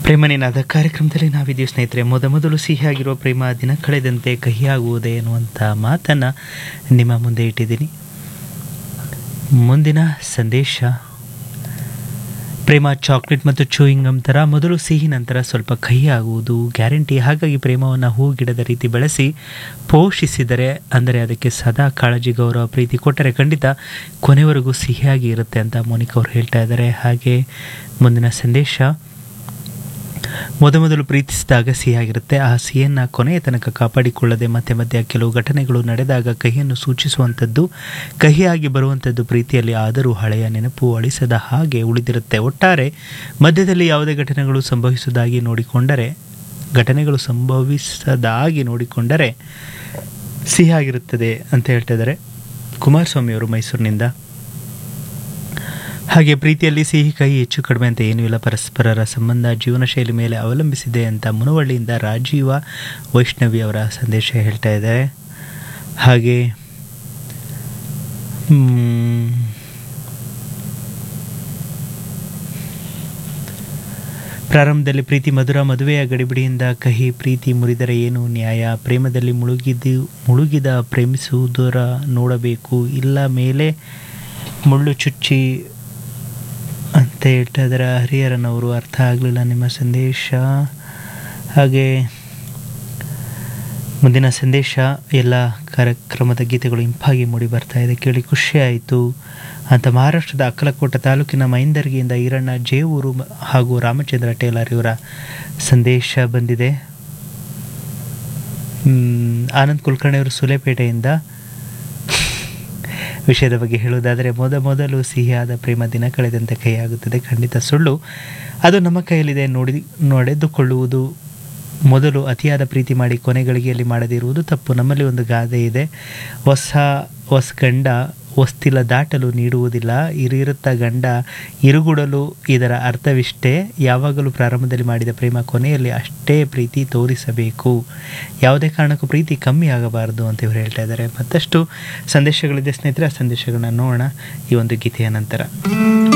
ಪ್ರೇಮನಿನಾದ ಕಾರ್ಯಕ್ರಮದಲ್ಲಿ ನಾವಿದ್ದೀವಿ ಸ್ನೇಹಿತರೆ ಮೊದ ಮೊದಲು ಸಿಹಿಯಾಗಿರುವ ಪ್ರೇಮ ದಿನ ಕಳೆದಂತೆ ಕಹಿಯಾಗುವುದೇ ಎನ್ನುವಂಥ ಮಾತನ್ನು ನಿಮ್ಮ ಮುಂದೆ ಇಟ್ಟಿದ್ದೀನಿ ಮುಂದಿನ ಸಂದೇಶ ಪ್ರೇಮ ಚಾಕ್ಲೇಟ್ ಮತ್ತು ಚೂಯಿಂಗಮ್ ಥರ ಮೊದಲು ಸಿಹಿ ನಂತರ ಸ್ವಲ್ಪ ಕಹಿ ಆಗುವುದು ಗ್ಯಾರಂಟಿ ಹಾಗಾಗಿ ಪ್ರೇಮವನ್ನು ಹೂ ಗಿಡದ ರೀತಿ ಬೆಳೆಸಿ ಪೋಷಿಸಿದರೆ ಅಂದರೆ ಅದಕ್ಕೆ ಸದಾ ಕಾಳಜಿ ಗೌರವ ಪ್ರೀತಿ ಕೊಟ್ಟರೆ ಖಂಡಿತ ಕೊನೆವರೆಗೂ ಸಿಹಿಯಾಗಿ ಇರುತ್ತೆ ಅಂತ ಮೋನಿಕಾ ಅವರು ಹೇಳ್ತಾ ಇದ್ದಾರೆ ಹಾಗೆ ಮುಂದಿನ ಸಂದೇಶ ಮೊದಮೊದಲು ಪ್ರೀತಿಸಿದಾಗ ಸಿಹಿಯಾಗಿರುತ್ತೆ ಆ ಸಿಹಿಯನ್ನು ಕೊನೆಯ ತನಕ ಕಾಪಾಡಿಕೊಳ್ಳದೆ ಮತ್ತೆ ಮಧ್ಯೆ ಕೆಲವು ಘಟನೆಗಳು ನಡೆದಾಗ ಕಹಿಯನ್ನು ಸೂಚಿಸುವಂಥದ್ದು ಕಹಿಯಾಗಿ ಬರುವಂಥದ್ದು ಪ್ರೀತಿಯಲ್ಲಿ ಆದರೂ ಹಳೆಯ ನೆನಪು ಅಳಿಸದ ಹಾಗೆ ಉಳಿದಿರುತ್ತೆ ಒಟ್ಟಾರೆ ಮಧ್ಯದಲ್ಲಿ ಯಾವುದೇ ಘಟನೆಗಳು ಸಂಭವಿಸುವುದಾಗಿ ನೋಡಿಕೊಂಡರೆ ಘಟನೆಗಳು ಸಂಭವಿಸದಾಗಿ ನೋಡಿಕೊಂಡರೆ ಸಿಹಿಯಾಗಿರುತ್ತದೆ ಅಂತ ಹೇಳ್ತಾ ಇದ್ದಾರೆ ಕುಮಾರಸ್ವಾಮಿ ಅವರು ಮೈಸೂರಿನಿಂದ ಹಾಗೆ ಪ್ರೀತಿಯಲ್ಲಿ ಸಿಹಿ ಕಹಿ ಹೆಚ್ಚು ಕಡಿಮೆ ಅಂತ ಏನೂ ಇಲ್ಲ ಪರಸ್ಪರರ ಸಂಬಂಧ ಜೀವನ ಶೈಲಿ ಮೇಲೆ ಅವಲಂಬಿಸಿದೆ ಅಂತ ಮುನವಳ್ಳಿಯಿಂದ ರಾಜೀವ ವೈಷ್ಣವಿ ಅವರ ಸಂದೇಶ ಹೇಳ್ತಾ ಇದ್ದಾರೆ ಹಾಗೆ ಮ್, ಪ್ರಾರಂಭದಲ್ಲಿ ಪ್ರೀತಿ ಮಧುರ ಮದುವೆಯ ಗಡಿಬಿಡಿಯಿಂದ ಕಹಿ ಪ್ರೀತಿ ಮುರಿದರೆ ಏನು ನ್ಯಾಯ ಪ್ರೇಮದಲ್ಲಿ ಮುಳುಗಿದ್ದು ಮುಳುಗಿದ ಪ್ರೇಮಿಸುವುದರ ನೋಡಬೇಕು ಇಲ್ಲ ಮೇಲೆ ಮುಳ್ಳು ಚುಚ್ಚಿ ಅಂತ ಹೇಳ್ತಾ ಇದ್ದಾರೆ ಹರಿಹರನವರು ಅರ್ಥ ಆಗಲಿಲ್ಲ ನಿಮ್ಮ ಸಂದೇಶ ಹಾಗೆ ಮುಂದಿನ ಸಂದೇಶ ಎಲ್ಲ ಕಾರ್ಯಕ್ರಮದ ಗೀತೆಗಳು ಇಂಪಾಗಿ ಮೂಡಿ ಬರ್ತಾ ಇದೆ ಕೇಳಿ ಖುಷಿ ಆಯಿತು ಅಂತ ಮಹಾರಾಷ್ಟ್ರದ ಅಕ್ಕಲಕೋಟ ತಾಲೂಕಿನ ಮೈಂದರ್ಗಿಯಿಂದ ಈರಣ್ಣ ಜೇವೂರು ಮ- ಹಾಗೂ ರಾಮಚಂದ್ರ ಟೇಲರ್ ಇವರ ಸಂದೇಶ ಬಂದಿದೆ ಮ್, ಆನಂದ್ ಕುಲಕರ್ಣಿ ಅವರು ಸುಲೇಪೇಟೆಯಿಂದ ವಿಷಯದ ಬಗ್ಗೆ ಹೇಳುವುದಾದರೆ ಮೊದ ಮೊದಲು ಸಿಹಿಯಾದ ಪ್ರೇಮ ದಿನ ಕಳೆದಂತೆ ಕೈಯಾಗುತ್ತದೆ ಖಂಡಿತ ಸುಳ್ಳು ಅದು ನಮ್ಮ ಕೈಯಲ್ಲಿದೆ ನೋಡಿ ನಡೆದುಕೊಳ್ಳುವುದು ಮೊದಲು ಅತಿಯಾದ ಪ್ರೀತಿ ಮಾಡಿ ಕೊನೆಗಳಿಗೆಯಲ್ಲಿ ಮಾಡದಿರುವುದು ತಪ್ಪು ನಮ್ಮಲ್ಲಿ ಒಂದು ಗಾದೆ ಇದೆ ಹೊಸ ಹೊಸ ಗಂಡ ಹೊಸ್ತಿಲ ದಾಟಲು ನೀಡುವುದಿಲ್ಲ ಇರಿರುತ್ತ ಗಂಡ ಇರುಗುಡಲು ಇದರ ಅರ್ಥವಿಷ್ಟೇ ಯಾವಾಗಲೂ ಪ್ರಾರಂಭದಲ್ಲಿ ಮಾಡಿದ ಪ್ರೇಮ ಕೊನೆಯಲ್ಲಿ ಅಷ್ಟೇ ಪ್ರೀತಿ ತೋರಿಸಬೇಕು ಯಾವುದೇ ಕಾರಣಕ್ಕೂ ಪ್ರೀತಿ ಕಮ್ಮಿ ಆಗಬಾರದು ಅಂತ ಇವರು ಹೇಳ್ತಾ ಇದ್ದಾರೆ ಮತ್ತಷ್ಟು ಸಂದೇಶಗಳಿದೆ ಸ್ನೇಹಿತರೆ ಆ ಸಂದೇಶಗಳನ್ನ ನೋಡೋಣ ಈ ಒಂದು ಗೀತೆಯ ನಂತರ